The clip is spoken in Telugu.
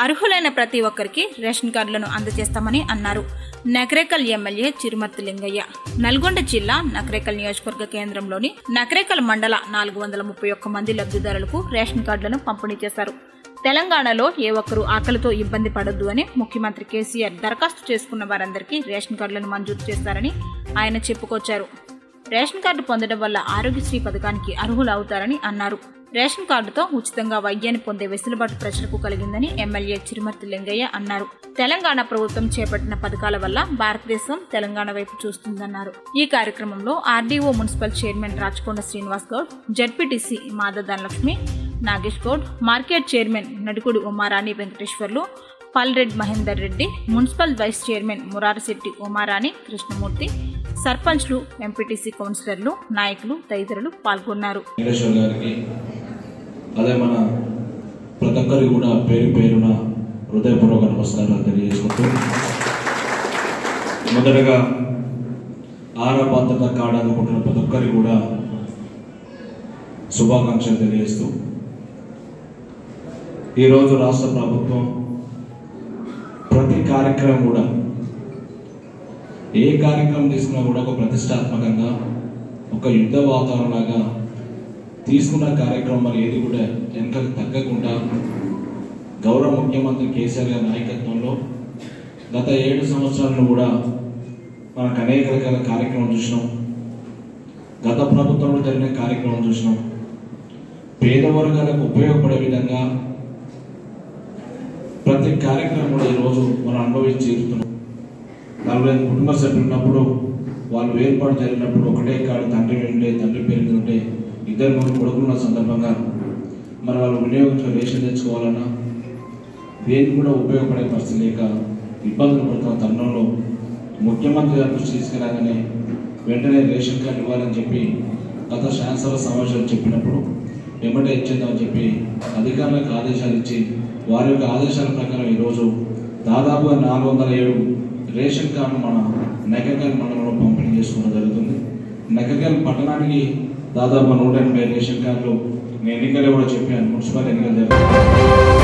అర్హులైన ప్రతి ఒక్కరికి రేషన్ కార్డులను అందజేస్తామని అన్నారు నకరేకల్ ఎమ్మెల్యే చిరుమర్తి లింగయ్య నల్గొండ జిల్లా నకరేకల్ నియోజకవర్గ కేంద్రంలోని నకరేకల్ మండల నాలుగు వందల ముప్పై ఒక్క మంది లబ్ధిదారులకు రేషన్ కార్డులను పంపిణీ చేశారు తెలంగాణలో ఏ ఒక్కరూ ఆకలితో ఇబ్బంది పడొద్దు అని ముఖ్యమంత్రి కేసీఆర్ దరఖాస్తు చేసుకున్న వారందరికీ రేషన్ కార్డులను మంజూరు చేస్తారని ఆయన చెప్పుకొచ్చారు రేషన్ కార్డు పొందడం వల్ల ఆరోగ్యశ్రీ పథకానికి అర్హులు అవుతారని అన్నారు రేషన్ కార్డుతో ఉచితంగా వైద్యాన్ని పొందే వెసులుబాటు ప్రజలకు కలిగిందని ఎమ్మెల్యే చిరుమర్తి లింగయ్య అన్నారు తెలంగాణ ప్రభుత్వం చేపట్టిన పథకాల వల్ల భారతదేశం తెలంగాణ వైపు చూస్తుందన్నారు ఈ కార్యక్రమంలో RDO municipal chairman Rachakonda Srinivas Goud ZPTC Mada Dhanalakshmi Nagesh Goud market chairman Nadukudu Umarani Venkateswarlu పల్రెడ్ Mahender Reddy municipal vice chairman Murarishetti Umarani Krishnamurthy సర్పంచ్లు ఎంపీటీసీ కౌన్సిలర్లు నాయకులు తదితరులు పాల్గొన్నారు వెంకటేశ్వర గారికి అదే మన ప్రతి ఒక్కరికి కూడా పేరు పేరున హృదయపూర్వక నమస్కారాలు తెలియజేసుకుంటూ మొదటగా ఆహార భద్రత కార్డు అందుకుంటున్న ప్రతి ఒక్కరికి కూడా శుభాకాంక్షలు తెలియజేస్తూ ఈరోజు రాష్ట్ర ప్రభుత్వం ప్రతి కార్యక్రమం కూడా ఏ కార్యక్రమం తీసుకున్నా కూడా ఒక ప్రతిష్టాత్మకంగా ఒక యుద్ధ వాతావరణంగా తీసుకున్న కార్యక్రమం మరి ఏది కూడా వెనకకు తగ్గకుండా గౌరవ ముఖ్యమంత్రి కేసీఆర్ గారి నాయకత్వంలో గత ఏడు సంవత్సరాలను కూడా మనకు అనేక రకాల కార్యక్రమం చూసినాం గత ప్రభుత్వంలో జరిగిన కార్యక్రమం చూసినాం పేద వర్గాలకు ఉపయోగపడే విధంగా ప్రతి కార్యక్రమం కూడా ఈరోజు మనం అనుభవించి తీరుతున్నాం నలభై ఐదు కుటుంబ సభ్యులు ఉన్నప్పుడు వాళ్ళు వేర్పాటు జరిగినప్పుడు ఒకటే కాడు తండ్రి ఉంటే తండ్రి పేరు మీద ఉంటే ఇద్దరు మూడు కొడుకున్న సందర్భంగా మరి వాళ్ళు వినియోగించుకుని రేషన్ తెచ్చుకోవాలన్నా దేనికి కూడా ఉపయోగపడే పరిస్థితి లేక ఇబ్బందులు పడుతున్న తరుణంలో ముఖ్యమంత్రి గారి దృష్టి తీసుకురాగానే వెంటనే రేషన్ కార్డు ఇవ్వాలని చెప్పి గత శాసనసభ సమావేశాలు చెప్పినప్పుడు వెంబడే ఇచ్చేద్దామని చెప్పి అధికారులకు ఆదేశాలు ఇచ్చి వారి యొక్క ఆదేశాల ప్రకారం ఈరోజు దాదాపుగా నాలుగు వందల ఏడు రేషన్ కార్డు మన నెకకల్ మండలంలో పంపిణీ చేసుకోవడం జరుగుతుంది నెకకల్ పట్టణానికి దాదాపు నూట ఎనభై రేషన్ కార్డులు నేను ఎన్నికల్లో కూడా చెప్పాను మున్సిపల్ ఎన్నికలు జరిగాయి